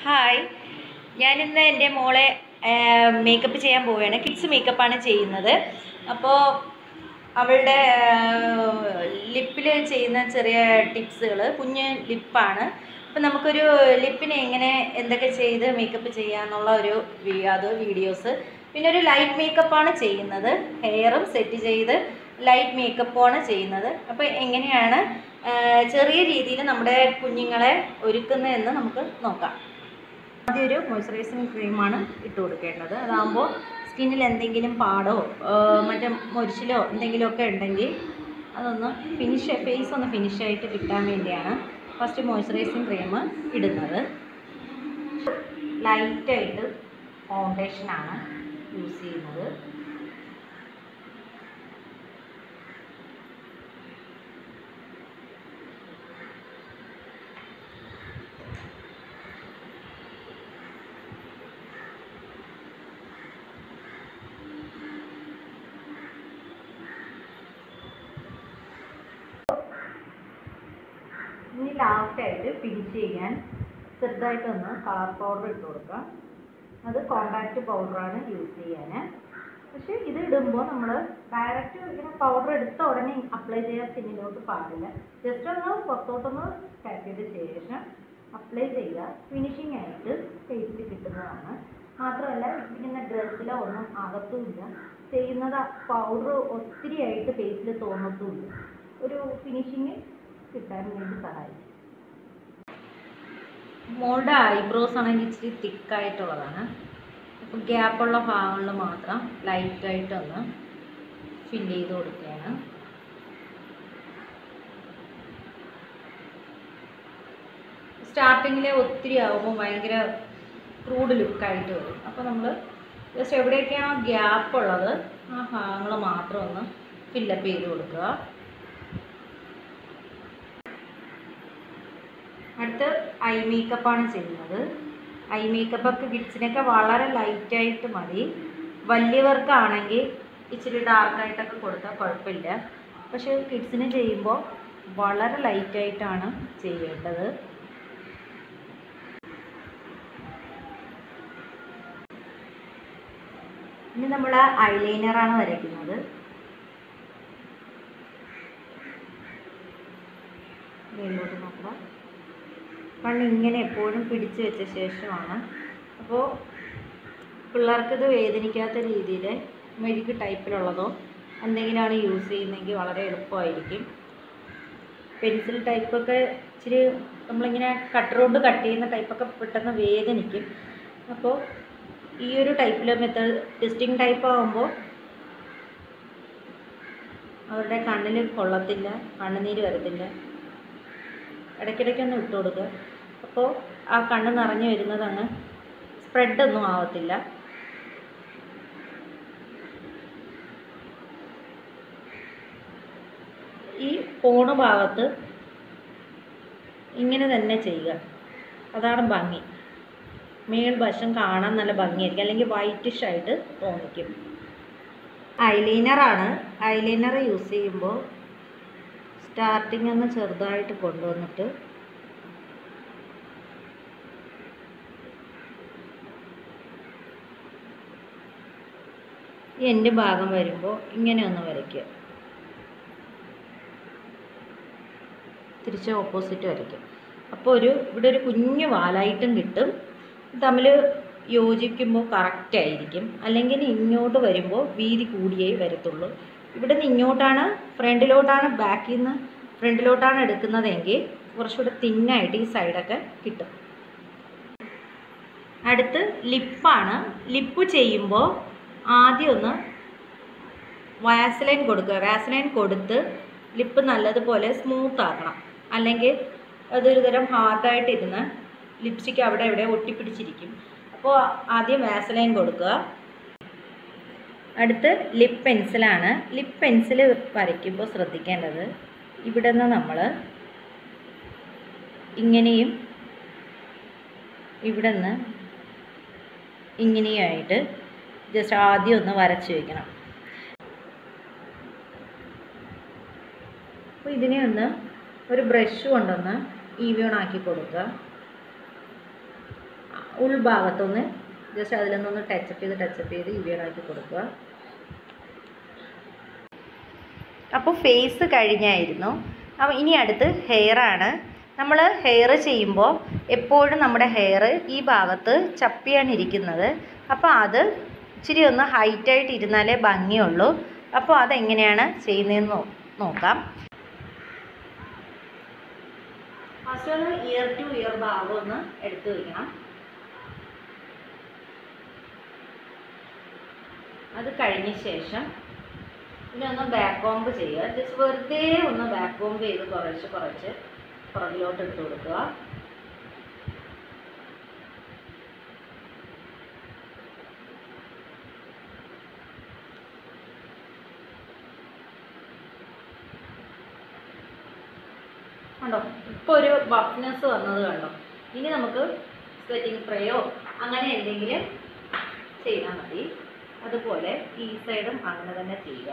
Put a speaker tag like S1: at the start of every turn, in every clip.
S1: hi ഞാനിന്ന് എൻ്റെ മോളെ മേക്കപ്പ് ചെയ്യാൻ പോവുകയാണ് കിഡ്സ് മേക്കപ്പാണ് ചെയ്യുന്നത് അപ്പോൾ അവളുടെ ലിപ്പിൽ ചെയ്യുന്ന ചെറിയ ടിപ്സുകൾ കുഞ്ഞ് ലിപ്പാണ് അപ്പോൾ നമുക്കൊരു ലിപ്പിനെ എങ്ങനെ എന്തൊക്കെ ചെയ്ത് മേക്കപ്പ് ചെയ്യാന്നുള്ള ഒരു വി- അത് വീഡിയോസ് പിന്നെ ഒരു ലൈറ്റ് മേക്കപ്പാണ് ചെയ്യുന്നത് ഹെയറും സെറ്റ് ചെയ്ത് ലൈറ്റ് മേക്കപ്പാണ് ചെയ്യുന്നത് അപ്പോൾ എങ്ങനെയാണ് ആ, ചെറിയ രീതിയിൽ നമ്മുടെ കുഞ്ഞുങ്ങളെ ഒരുക്കുന്നതെന്ന് നമുക്ക് നോക്കാം ആദ്യം ഒരു മോയ്സ്ചറൈസിങ് ക്രീമാണ് ഇട്ട് കൊടുക്കേണ്ടത് അതാകുമ്പോൾ സ്കിന്നിൽ എന്തെങ്കിലും പാടോ ആ, മറ്റേ മൊരിച്ചിലോ എന്തെങ്കിലുമൊക്കെ ഉണ്ടെങ്കിൽ അതൊന്ന് ഫിനിഷ് ഫേസ് ഒന്ന് ഫിനിഷായിട്ട് കിട്ടാൻ വേണ്ടിയാണ് ഫസ്റ്റ് മോയ്സ്ചറൈസിങ് ക്രീം ഇടുന്നത് ലൈറ്റായിട്ട് ഫൗണ്ടേഷനാണ് യൂസ് ചെയ്യുന്നത് ഇനി ലാസ്റ്റായിട്ട് ഫിനിഷ് ചെയ്യാൻ ചെറുതായിട്ടൊന്ന് കളർ പൗഡർ ഇട്ട് കൊടുക്കാം അത് കോമ്പാക്റ്റ് പൗഡറാണ് യൂസ് ചെയ്യാൻ പക്ഷേ ഇത് ഇടുമ്പോൾ നമ്മൾ ഡയറക്റ്റ് ഇങ്ങനെ പൗഡർ എടുത്ത ഉടനെ അപ്ലൈ ചെയ്യാൻ സ്കിന്നിലോട്ട് പാടില്ല ജസ്റ്റ് ഒന്ന് പുറത്തോട്ടൊന്ന് ടാപ്പ് ചെയ്ത ശേഷം അപ്ലൈ ചെയ്യുക ഫിനിഷിംഗ് ആയിട്ട് ഫേസിൽ കിട്ടുന്നതാണ് മാത്രമല്ല ഇങ്ങനെ ഡ്രസ്സിലോ ഒന്നും അകത്തുമില്ല ചെയ്യുന്നത് പൗഡർ ഒത്തിരി ആയിട്ട് ഫേസിൽ തോന്നത്തുമില്ല ഒരു ഫിനിഷിങ് കിട്ടാൻ വേണ്ടി സഹായിക്കും മോളുടെ ഐബ്രോസ് ആണെങ്കിൽ ഇച്ചിരി തിക്കായിട്ടുള്ളതാണ് അപ്പോൾ ഗ്യാപ്പുള്ള ഭാഗങ്ങളിൽ മാത്രം ലൈറ്റായിട്ടൊന്ന് ഫില്ല് ചെയ്ത് കൊടുക്കുകയാണ് സ്റ്റാർട്ടിങ്ങിൽ ഒത്തിരി ആകുമ്പോൾ ഭയങ്കര ക്രൂഡ് ലുക്കായിട്ട് വരും അപ്പോൾ നമ്മൾ ജസ്റ്റ് എവിടെയൊക്കെയാണോ ഗ്യാപ്പ് ഉള്ളത് ആ ഭാഗങ്ങൾ മാത്രം ഒന്ന് ഫില്ലപ്പ് ചെയ്ത് കൊടുക്കുക അടുത്ത് ഐ മേക്കപ്പാണ് ചെയ്യുന്നത് ഐ മേക്കപ്പൊക്കെ കിഡ്സിനൊക്കെ വളരെ ലൈറ്റായിട്ട് മതി വലിയവർക്കാണെങ്കിൽ ഇച്ചിരി ഡാർക്കായിട്ടൊക്കെ കൊടുത്താൽ കുഴപ്പമില്ല പക്ഷേ കിഡ്സിന് ചെയ്യുമ്പോൾ വളരെ ലൈറ്റായിട്ടാണ് ചെയ്യേണ്ടത് ഇനി നമ്മൾ ഐലൈനറാണ് വരയ്ക്കുന്നത് മേലോട്ട് നോക്കുക കണ്ണ് ഇങ്ങനെ എപ്പോഴും പിടിച്ചു വെച്ച ശേഷമാണ് അപ്പോൾ പിള്ളേർക്കിത് വേദനിക്കാത്ത രീതിയിൽ മെഴുക്ക് ടൈപ്പിലുള്ളതോ എന്തെങ്കിലുമാണ് യൂസ് ചെയ്യുന്നതെങ്കിൽ വളരെ എളുപ്പമായിരിക്കും പെൻസിൽ ടൈപ്പൊക്കെ ഇച്ചിരി നമ്മളിങ്ങനെ കട്ടർ കൊണ്ട് കട്ട് ചെയ്യുന്ന ടൈപ്പൊക്കെ പെട്ടെന്ന് വേദനിക്കും അപ്പോൾ ഈ ഒരു ടൈപ്പിലെ മെത്തേഡ് ടെസ്റ്റിംഗ് ടൈപ്പ് ആകുമ്പോൾ അവരുടെ കണ്ണിൽ കൊള്ളത്തില്ല കണ്ണുനീര് വരത്തില്ല ഇടയ്ക്കിടയ്ക്കൊന്ന് ഇട്ട് കൊടുക്കുക അപ്പോൾ ആ കണ്ണ് നിറഞ്ഞു വരുന്നത് അങ്ങ് സ്പ്രെഡൊന്നും ആവത്തില്ല ഈ പോണ ഭാഗത്ത് ഇങ്ങനെ തന്നെ ചെയ്യുക അതാണ് ഭംഗി മേൽവശം കാണാൻ നല്ല ഭംഗിയായിരിക്കും അല്ലെങ്കിൽ വൈറ്റിഷ് ആയിട്ട് തോന്നിക്കും ഐലൈനറാണ് ഐലൈനർ യൂസ് ചെയ്യുമ്പോൾ സ്റ്റാർട്ടിങ് ഒന്ന് ചെറുതായിട്ട് കൊണ്ടുവന്നിട്ട് ഈ എൻ്റെ ഭാഗം വരുമ്പോൾ ഇങ്ങനെ ഒന്ന് വരയ്ക്കുക തിരിച്ച് ഓപ്പോസിറ്റ് വരയ്ക്കും അപ്പോൾ ഒരു ഇവിടെ ഒരു കുഞ്ഞു വാലായിട്ടും കിട്ടും തമ്മിൽ യോജിക്കുമ്പോൾ കറക്റ്റ് ആയിരിക്കും അല്ലെങ്കിൽ ഇങ്ങോട്ട് വരുമ്പോൾ വീതി കൂടിയേ വരത്തുള്ളൂ ഇവിടെ നിന്ന് ഇങ്ങോട്ടാണ് ഫ്രണ്ടിലോട്ടാണ് ബാക്കിൽ നിന്ന് ഫ്രണ്ടിലോട്ടാണ് എടുക്കുന്നതെങ്കിൽ കുറച്ചുകൂടെ തിന്നായിട്ട് ഈ സൈഡൊക്കെ കിട്ടും അടുത്ത് ലിപ്പാണ് ലിപ്പ് ചെയ്യുമ്പോൾ ആദ്യം ഒന്ന് വാസലൈൻ കൊടുക്കുക വാസലൈൻ കൊടുത്ത് ലിപ്പ് നല്ലതുപോലെ സ്മൂത്ത് ആക്കണം അല്ലെങ്കിൽ അതൊരു തരം ഹാർഡായിട്ട് ഇരുന്ന് ലിപ്സ്റ്റിക്ക് അവിടെ ഇവിടെ ഒട്ടിപ്പിടിച്ചിരിക്കും അപ്പോൾ ആദ്യം വാസലൈൻ കൊടുക്കുക അടുത്ത് ലിപ്പ് പെൻസിലാണ് ലിപ്പ് പെൻസിൽ വരയ്ക്കുമ്പോൾ ശ്രദ്ധിക്കേണ്ടത് ഇവിടെ നിന്ന് നമ്മൾ ഇങ്ങനെയും ഇവിടെ നിന്ന് ഇങ്ങനെയായിട്ട് ജസ്റ്റ് ആദ്യം ഒന്ന് വരച്ച് വയ്ക്കണം അപ്പോൾ ഇതിനെ ഒന്ന് ഒരു ബ്രഷ് കൊണ്ടൊന്ന് ഈവൺ ആക്കി കൊടുക്കുക ഉൾഭാഗത്തൊന്ന് ജസ്റ്റ് അതിൽ നിന്നൊന്ന് ടച്ചപ്പ് ചെയ്ത് ടച്ചപ്പ് ചെയ്ത് ഇവിയറാക്കി കൊടുക്കുക അപ്പോൾ ഫേസ് കഴിഞ്ഞായിരുന്നു അപ്പോൾ ഇനി അടുത്ത് ഹെയറാണ് നമ്മൾ ഹെയർ ചെയ്യുമ്പോൾ എപ്പോഴും നമ്മുടെ ഹെയർ ഈ ഭാഗത്ത് ചപ്പിയാണ് ഇരിക്കുന്നത് അപ്പോൾ അത് ഇച്ചിരി ഒന്ന് ഹൈറ്റായിട്ട് ഇരുന്നാലേ ഭംഗിയുള്ളൂ അപ്പോൾ അതെങ്ങനെയാണ് ചെയ്യുന്നതെന്ന് നോ- നോക്കാം ഫസ്റ്റ് ഒന്ന് ഇയർ ടു ഇയർ ഭാഗം ഒന്ന് എടുത്തു വയ്ക്കണം അത് കഴിഞ്ഞ ശേഷം പിന്നെ ഒന്ന് ബാക്ക് കോംബ് ചെയ്യുക ജസ്റ്റ് വെറുതെ ഒന്ന് ബാക്ക് കോംബ് ചെയ്ത് കുറച്ച് കുറച്ച് പുറകിലോട്ട് ഇട്ട് കൊടുക്കുക കണ്ടോ ഇപ്പോൾ ഒരു ബഫ്നെസ് വന്നത് കണ്ടോ ഇനി നമുക്ക് സ്വെറ്റിംഗ് സ്പ്രേയോ അങ്ങനെ എന്തെങ്കിലും ചെയ്താൽ മതി അതുപോലെ ഈ സൈഡും അങ്ങനെ തന്നെ ചെയ്യുക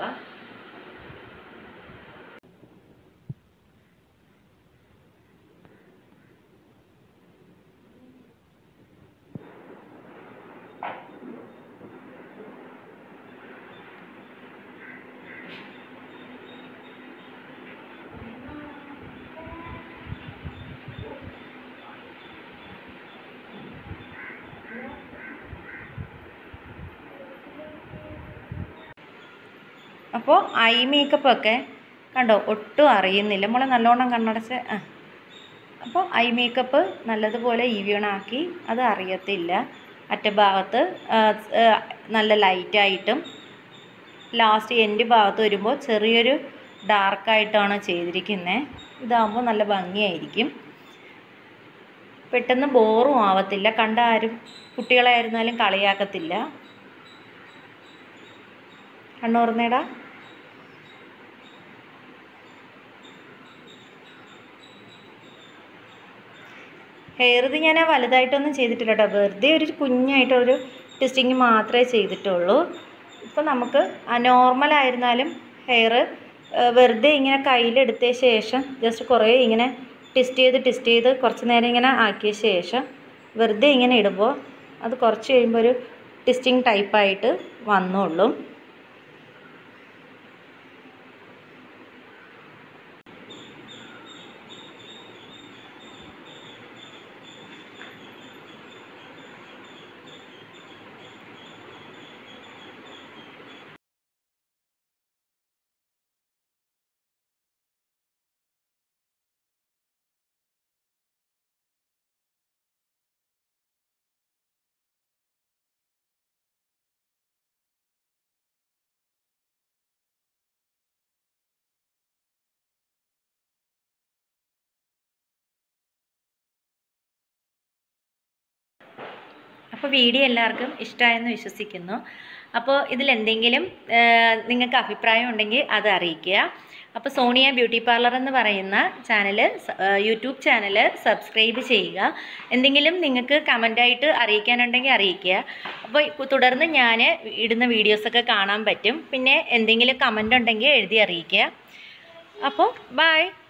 S1: അപ്പോൾ ഐ മേക്കപ്പ് ഒക്കെ കണ്ടോ ഒട്ടും അറിയുന്നില്ല നമ്മളെ നല്ലോണം കണ്ണടച്ച് ആ അപ്പോൾ ഐ മേക്കപ്പ് നല്ലതുപോലെ ഈവണാക്കി അത് അറിയത്തില്ല അറ്റഭാഗത്ത് ആ, ആ, നല്ല ലൈറ്റായിട്ടും ലാസ്റ്റ് എൻഡ് ഭാഗത്ത് വരുമ്പോൾ ചെറിയൊരു ഡാർക്കായിട്ടാണ് ചെയ്തിരിക്കുന്നത് ഇതാകുമ്പോൾ നല്ല ഭംഗിയായിരിക്കും പെട്ടെന്ന് ബോറും ആവത്തില്ല കണ്ട ആരും കുട്ടികളായിരുന്നാലും കളിയാക്കത്തില്ല കണ്ണൂർന്നേടാ ഹെയർ ഇത് ഞാൻ വലുതായിട്ടൊന്നും ചെയ്തിട്ടില്ല കേട്ടോ വെറുതെ ഒരു കുഞ്ഞായിട്ടൊരു ടെസ്റ്റിങ് മാത്രമേ ചെയ്തിട്ടുള്ളൂ ഇപ്പം നമുക്ക് നോർമലായിരുന്നാലും ഹെയർ വെറുതെ ഇങ്ങനെ കയ്യിലെടുത്ത ശേഷം ജസ്റ്റ് കുറേ ഇങ്ങനെ ടെസ്റ്റ് ചെയ്ത് ടെസ്റ്റ് ചെയ്ത് കുറച്ച് നേരം ഇങ്ങനെ ആക്കിയ ശേഷം വെറുതെ ഇങ്ങനെ ഇടുമ്പോൾ അത് കുറച്ച് കഴിയുമ്പോൾ ഒരു ടെസ്റ്റിങ് ടൈപ്പായിട്ട് വന്നോളും അപ്പോൾ വീഡിയോ എല്ലാവർക്കും ഇഷ്ടമായെന്ന് വിശ്വസിക്കുന്നു അപ്പോൾ ഇതിലെന്തെങ്കിലും നിങ്ങൾക്ക് അഭിപ്രായം ഉണ്ടെങ്കിൽ അത് അറിയിക്കുക അപ്പോൾ സോണിയ ബ്യൂട്ടി പാർലർ എന്ന് പറയുന്ന ചാനൽ യൂട്യൂബ് ചാനൽ സബ്സ്ക്രൈബ് ചെയ്യുക എന്തെങ്കിലും നിങ്ങൾക്ക് കമൻ്റായിട്ട് അറിയിക്കാനുണ്ടെങ്കിൽ അറിയിക്കുക അപ്പോൾ തുടർന്ന് ഞാൻ ഇടുന്ന വീഡിയോസൊക്കെ കാണാൻ പറ്റും പിന്നെ എന്തെങ്കിലും കമൻ്റ് ഉണ്ടെങ്കിൽ എഴുതി അറിയിക്കുക അപ്പോൾ ബായ്